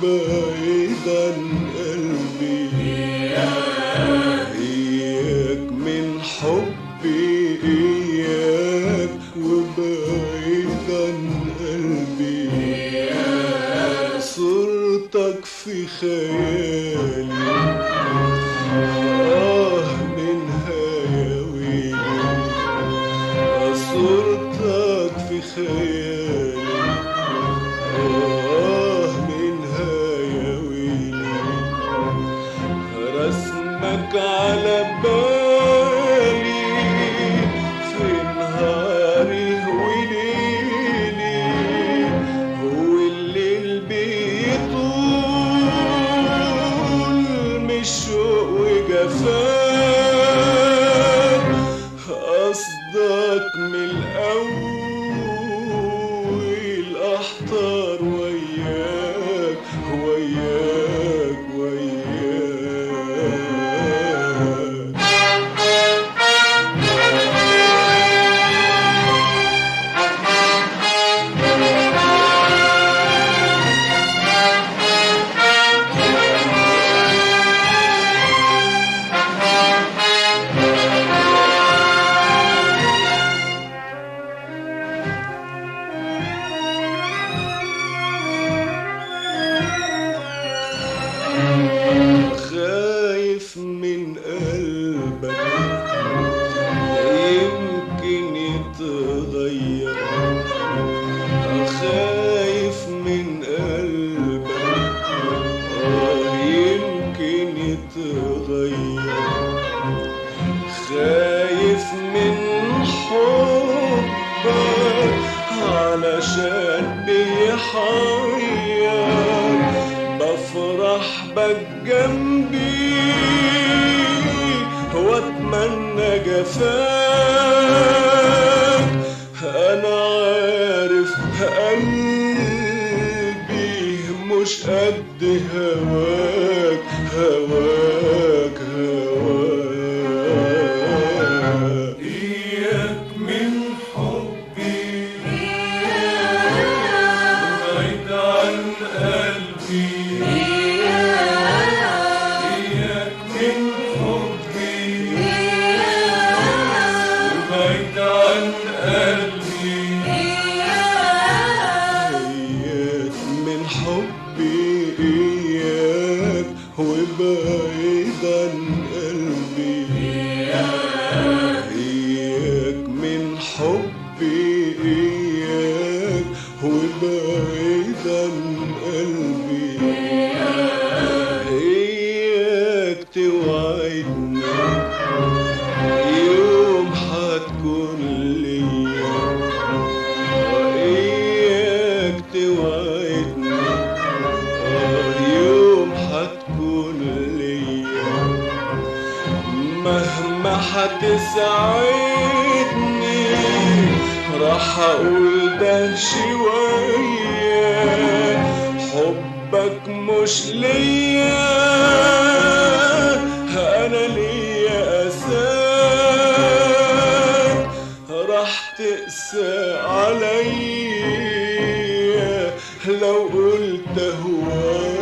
وبعيد عن قلبي إياك من حبي إياك وبعيد عن قلبي صورتك في خيالي آه منها يا ويلي صورتك في خيالي آه منها يا ويلي رسمك على بالي في نهاري وليلي والليل بيطول من الشوق وجفاك قصدك من الأول أحضر وياك وياك وياك خايف من قلبك يمكن يتغير خايف من قلبك آه يمكن يتغير خايف من حبك علشان بيحير بفرح بك جنبي واتمنى جفاك انا عارف قلبي مش قد هواك هواك هواك اياك من حبي بعيد عن قلبي إياك من حبي بعيد عن قلبي إياك من حبي إياك وبعيد عن قلبي إياك من حبي إياك وبعيد عن قلبي إياك توعدني يوم حتكون ليا إياك توعدني آه يوم حتكون ليا مهما حتسعدني راح اقول ده شوية حبك مش ليا انا ليا اساك راح تقسى عليا لو قلت هواك